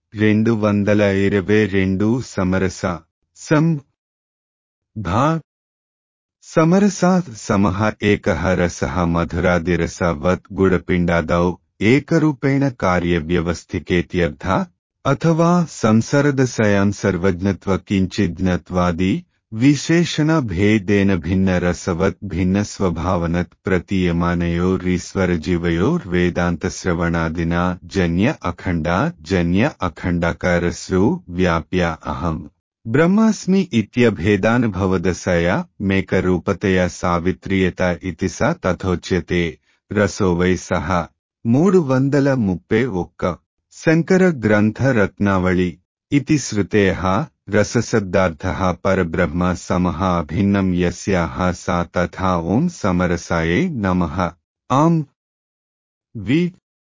రెండు వందల ఇరవై రెండు సమరస సం భా సమరసా సమః ఏకః రసః మధురాదిరసవత్ గుడపిండాదౌ ఏకరూపేణ కార్యవ్యవస్థికేత్యర్థ అథవా సంసరదశయాం సర్వజ్ఞత్వ కించిజ్ఞత్వాది విశేషణ భేదేన భిన్న రసవత్ భిన్న స్వభావనత్ ప్రతీయమానయోరీశ్వరజీవయోర్ వేదాంత శ్రవణాదినా జన్య అఖండ జన్య అఖండాకారస్సు వ్యాప్య అహం బ్రహ్మాస్మి ఇత్యభేదానుభవదశయ మేకరూపతయ సావిత్రియత ఇతి స తథోచ్యతే రసో వై సహ మూడు వందల ముప్పై ఒక్క శంకర గ్రంథ రత్నావళి ఇతి శ్రుతేః రసశబ్దార్థः పరబ్రహ్మ సమः అభిన్నం యస్యాः సా తథా ఓం సమరసాయై నమః ఆం వి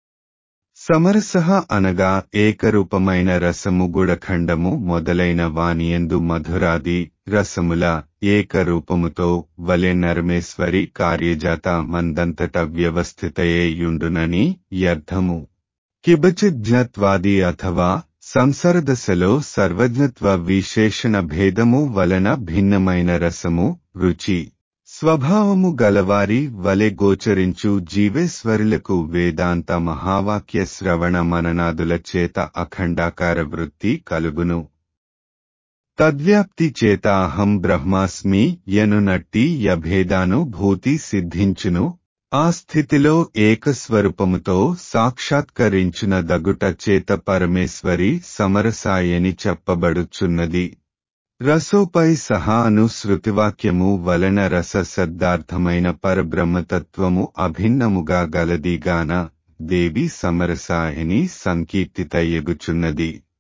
సమరసః అనగా ఏకరూపమైన రసము గుడఖండము మొదలైన వానియందు మధురాది రసముల ఏకరూపముతో వలె నరమేశ్వరి కార్యజాత మందంతట వ్యవస్థితయేయుండునని యర్థము కిబచిజ్ఞత్వాది అథవా సంసరదశలో సర్వజ్ఞత్వ విశేషణ భేదము వలన భిన్నమైన రసము రుచి స్వభావము గలవారి వలె గోచరించు జీవేశ్వరులకు వేదాంత మహావాక్య శ్రవణ మననాదుల చేత అఖండాకార వృత్తి కలుగును తద్వ్యాప్తి చేత అహం బ్రహ్మాస్మి యనునట్టి యభేదాను భూతి సిద్ధించును ఆ స్థితిలో ఏకస్వరూపముతో సాక్షాత్కరించిన దగుట చేత పరమేశ్వరి సమరసాయని చెప్పబడుచున్నది రసోపై సహా అను శృతివాక్యము వలన రస శబ్దార్థమైన పరబ్రహ్మతత్వము అభిన్నముగా గలదిగాన దేవి సమరసాయని సంకీర్తిత ఎగుచున్నది